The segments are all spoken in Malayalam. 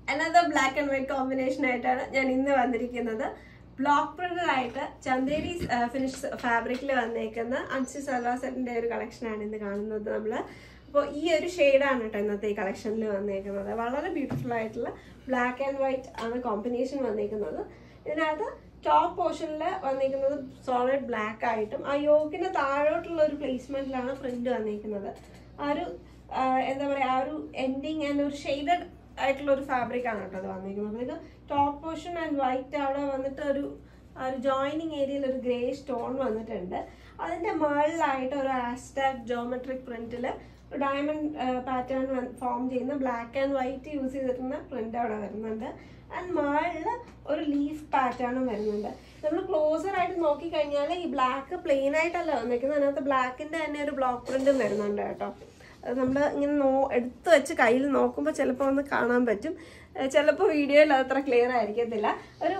another black and white combination ആയിട്ടാണ് ഞാൻ ഇന്ന് വന്നിരിക്കുന്നത് ബ്ലോക്ക് പ്രിന്റഡ് ആയിട്ട് ചന്തേരി ഫിനിഷ് ഫാബ്രിക്കിൽ വന്നേക്കുന്ന അൻസി സൽവാർ സെറ്റിന്റെ ഒരു കളക്ഷനാണ് ഇന്ന് കാണുന്നത് നമ്മൾ അപ്പോൾ ഈ ഒരു ഷെയ്ഡാണ് കേട്ടോ ഇന്നത്തെ ഈ കളക്ഷനിൽ വന്നേക്കുന്നത് വളരെ ബ്യൂട്ടിഫുൾ ആയിട്ടുള്ള ബ്ലാക്ക് ആൻഡ് വൈറ്റ് ആണ് കോമ്പിനേഷൻ വന്നേക്കുന്നത് ഇതിനകത്ത് ടോപ്പ് പോർഷനിൽ വന്നിരിക്കുന്നത് സോളിഡ് ബ്ലാക്ക് ആയിട്ടും ആ യോഗിന് താഴോട്ടുള്ള ഒരു പ്ലേസ്മെന്റിലാണ് പ്രിന്റ് വന്നിരിക്കുന്നത് ആ ഒരു ആ, എന്താ പറയുക ആ ഒരു എൻഡിങ് ആൻഡ് ഒരു ഷെയ്ഡഡ് ആയിട്ടുള്ള ഒരു ഫാബ്രിക് ആണ് കേട്ടോ അത് വന്നിരിക്കുന്നത് അപ്പോൾ ഇത് ടോപ്പ് പോർഷൻ ആൻഡ് വൈറ്റ് അവിടെ വന്നിട്ട് ഒരു ആ ഒരു ജോയിനിങ് ഏരിയയിൽ ഒരു ഗ്രേ സ്റ്റോൺ വന്നിട്ടുണ്ട് അതിന്റെ മുകളിലായിട്ട് ഒരു ആസ്റ്റാക് ജോമെട്രിക് പ്രിന്റിൽ ഒരു ഡയമണ്ട് പാറ്റേൺ ഫോം ചെയ്യുന്ന ബ്ലാക്ക് ആൻഡ് വൈറ്റ് യൂസ് ചെയ്തിട്ടുള്ള പ്രിന്റ് അവിടെ വരുന്നുണ്ട് ആൻഡ് മുകളിൽ ഒരു ലീഫ് പാറ്റേണും വരുന്നുണ്ട് നമ്മൾ ക്ലോസർ ആയിട്ട് നോക്കിക്കഴിഞ്ഞാൽ ഈ ബ്ലാക്ക് പ്ലെയിൻ ആയിട്ടല്ല വന്നിരിക്കുന്നത് അതിനകത്ത് ബ്ലാക്കിന്റെ തന്നെ ഒരു ബ്ലോക്ക് പ്രിന്റും വരുന്നുണ്ട് കേട്ടോ അത് നമ്മൾ ഇങ്ങനെ നോ എടുത്ത് വെച്ച് കയ്യിൽ നോക്കുമ്പോൾ ചിലപ്പോൾ ഒന്ന് കാണാൻ പറ്റും ചിലപ്പോൾ വീഡിയോയിൽ അത്ര ക്ലിയർ ആയിരിക്കത്തില്ല ഒരു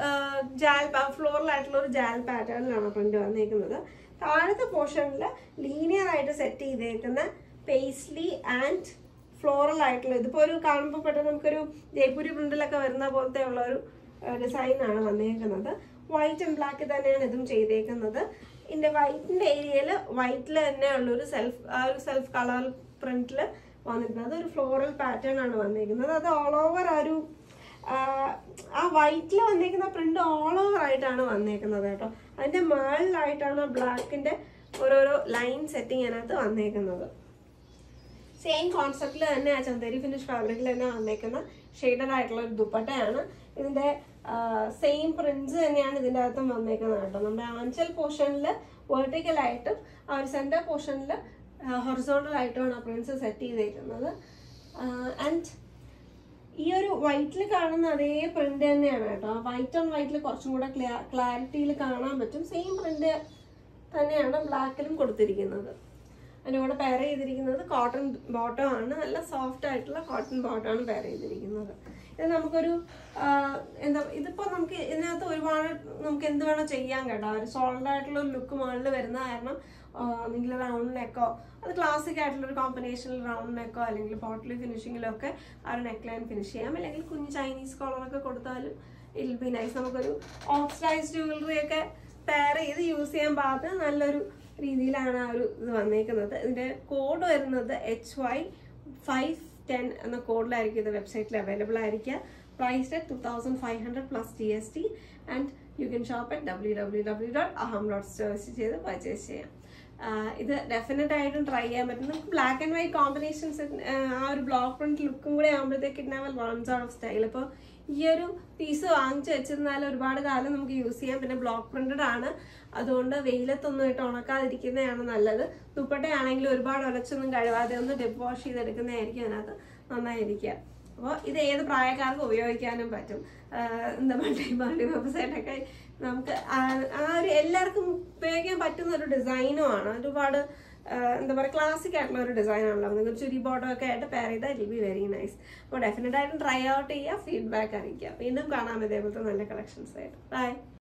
ജാൽ ഫ്ലോറിലായിട്ടുള്ള ഒരു ജാൽ പാറ്റേണിലാണ് പ്രിന്റ് വന്നിരിക്കുന്നത് താഴത്തെ പോർഷനിൽ ലീനിയർ ആയിട്ട് സെറ്റ് ചെയ്തേക്കുന്ന പേസ്ലി ആൻഡ് ഫ്ലോറൽ ആയിട്ടുള്ള ഇതിപ്പോൾ ഒരു കാണുമ്പോൾ പെട്ടെന്ന് നമുക്കൊരു ജയ്പൂരി പ്രിന്റിലൊക്കെ വരുന്ന പോലത്തെ ഉള്ള ഒരു ഡിസൈനാണ് വന്നേക്കുന്നത് വൈറ്റ് ആൻഡ് ബ്ലാക്ക് തന്നെയാണ് ഇതും ചെയ്തേക്കുന്നത് ഇതിന്റെ വൈറ്റിന്റെ ഏരിയയിൽ വൈറ്റിൽ തന്നെ ഉള്ള ഒരു സെൽഫ് ആ ഒരു സെൽഫ് കളർ പ്രിന്റിൽ വന്നിരിക്കുന്നത് ഒരു ഫ്ലോറൽ പാറ്റേൺ ആണ് വന്നിരിക്കുന്നത് അത് ഓൾ ഓവർ ആ ഒരു ആ, ആ വൈറ്റിൽ വന്നിരിക്കുന്ന പ്രിന്റ് ഓൾ ഓവർ ആയിട്ടാണ് വന്നേക്കുന്നത് കേട്ടോ അതിന്റെ മുകളിലായിട്ടാണ് ബ്ലാക്കിന്റെ ഓരോരോ ലൈൻ സെറ്റിംഗ് അതിനകത്ത് വന്നേക്കുന്നത് സെയിം കോൺസെപ്റ്റിൽ തന്നെ ആ ചന്തേരി ഫിനിഷ് ഫാബ്രിക്കിൽ തന്നെ വന്നേക്കുന്ന ഷെയ്ഡഡ് ആയിട്ടുള്ള ഒരു ദുപ്പട്ടയാണ് ഇതിന്റെ സെയിം പ്രിന്റ്സ് തന്നെയാണ് ഇതിന്റെ അകത്തും വന്നേക്കുന്നത് കേട്ടോ നമ്മുടെ ആഞ്ചൽ പോർഷനിൽ വെർട്ടിക്കൽ ആയിട്ടും ആ ഒരു സെന്റർ പോർഷനിൽ ഹൊറിസോണ്ടൽ ആയിട്ടുമാണ് ആ പ്രിന്റ്സ് സെറ്റ് ചെയ്തേക്കുന്നത് ആൻഡ് ഈ ഒരു വൈറ്റിൽ കാണുന്ന അതേ പ്രിന്റ് തന്നെയാണ് കേട്ടോ വൈറ്റ് ഓൺ വൈറ്റിൽ കുറച്ചും കൂടെ ക്ലാരിറ്റിയിൽ കാണാൻ പറ്റും സെയിം പ്രിന്റ് തന്നെയാണ് ബ്ലാക്കിലും കൊടുത്തിരിക്കുന്നത് അതിൻ്റെ കൂടെ പെയർ ചെയ്തിരിക്കുന്നത് കോട്ടൺ ബോട്ടം ആണ് നല്ല സോഫ്റ്റ് ആയിട്ടുള്ള കോട്ടൺ ബോട്ടം ആണ് പെയർ ചെയ്തിരിക്കുന്നത് ഇത് നമുക്കൊരു ആ, എന്താ ഇതിപ്പോൾ നമുക്ക് ഇതിനകത്ത് ഒരുപാട് നമുക്ക് എന്ത് വേണോ ചെയ്യാൻ കേട്ടോ ഒരു സോൾഡ് ആയിട്ടുള്ള ഒരു ലുക്ക് മുകളിൽ വരുന്ന കാരണം ഒന്നെങ്കിൽ റൗണ്ട് നെക്കോ അത് ക്ലാസിക് ആയിട്ടുള്ള ഒരു കോമ്പിനേഷനിൽ റൗണ്ട് നെക്കോ അല്ലെങ്കിൽ പോട്ടലി ഫിനിഷിങ്ങിലോ ഒക്കെ ആ ഒരു നെക്ക് ലൈൻ ഫിനിഷ് ചെയ്യാം അല്ലെങ്കിൽ കുഞ്ഞ് ചൈനീസ് കോളറൊക്കെ കൊടുത്താലും ഇൽ ബി നൈസ് നമുക്കൊരു ഓക്സിഡൈസ് ജ്വല്ലറി ഒക്കെ പെയർ ചെയ്ത് യൂസ് ചെയ്യാൻ പാകത്തിന് നല്ലൊരു രീതിയിലാണ് ആ ഒരു ഇത് വന്നേക്കുന്നത് ഇതിന്റെ കോഡ് വരുന്നത് എച്ച് വൈ ഫൈവ് ടെൻ എന്ന കോഡിലായിരിക്കും ഇത് വെബ്സൈറ്റിൽ അവൈലബിൾ ആയിരിക്കുക price two thousand five hundred plus G S T and you can shop at W W W dot Aham dot stores ചെയ്ത് പർച്ചേസ് ചെയ്യാം ആഹ് ഇത് ഡെഫിനറ്റ് ആയിട്ടും ട്രൈ ചെയ്യാൻ പറ്റും നമുക്ക് ബ്ലാക്ക് ആൻഡ് വൈറ്റ് കോമ്പിനേഷൻസ് ആ ഒരു ബ്ലോക്ക് പ്രിന്റ് ലുക്കും കൂടെ ആകുമ്പോഴത്തേക്ക് ഇട്ടാൽ വൺസ് ഔട്ട് ഓഫ് സ്റ്റൈൽ ഇപ്പോൾ ഈ ഒരു പീസ് വാങ്ങിച്ചു വെച്ചിരുന്നാൽ ഒരുപാട് കാലം നമുക്ക് യൂസ് ചെയ്യാം പിന്നെ ബ്ലോക്ക് പ്രിന്റഡ് ആണ് അതുകൊണ്ട് വെയിലത്തൊന്നും ഇട്ട് ഉണക്കാതിരിക്കുന്നതാണ് നല്ലത് ദുപ്പട്ടയാണെങ്കിൽ ഒരുപാട് ഉലച്ചൊന്നും കഴിവാതെ ഒന്ന് ഡിപ്പ് വാഷ് ചെയ്തെടുക്കുന്നതായിരിക്കും അതിനകത്ത് നന്നായിരിക്കുക അപ്പോൾ ഇത് ഏത് പ്രായക്കാർക്കും ഉപയോഗിക്കാനും പറ്റും ആഹ് എന്താ മൾട്ടി മൾട്ടി വെബ്സൈറ്റൊക്കെ നമുക്ക് ആ- ആ ഒരു എല്ലാവർക്കും ഉപയോഗിക്കാൻ പറ്റുന്ന ഒരു ഡിസൈനും ആണ് ഒരുപാട് ആഹ് എന്താ പറയുക ക്ലാസിക് ആയിട്ടുള്ള ഒരു ഡിസൈൻ ആണല്ലോ നിങ്ങൾ ചുരി ബോർഡോ ഒക്കെ ആയിട്ട് പെയർ ചെയ്താൽ ഇറ്റ് ബി വെരി നൈസ് അപ്പോൾ ഡെഫിനറ്റ് ആയിട്ടും ട്രൈ ഔട്ട് ചെയ്യുക ഫീഡ്ബാക്ക് അറിയിക്കുക വീണ്ടും കാണാം ഇതേപോലത്തെ നല്ല കളക്ഷൻസ് ആയിട്ട് ബൈ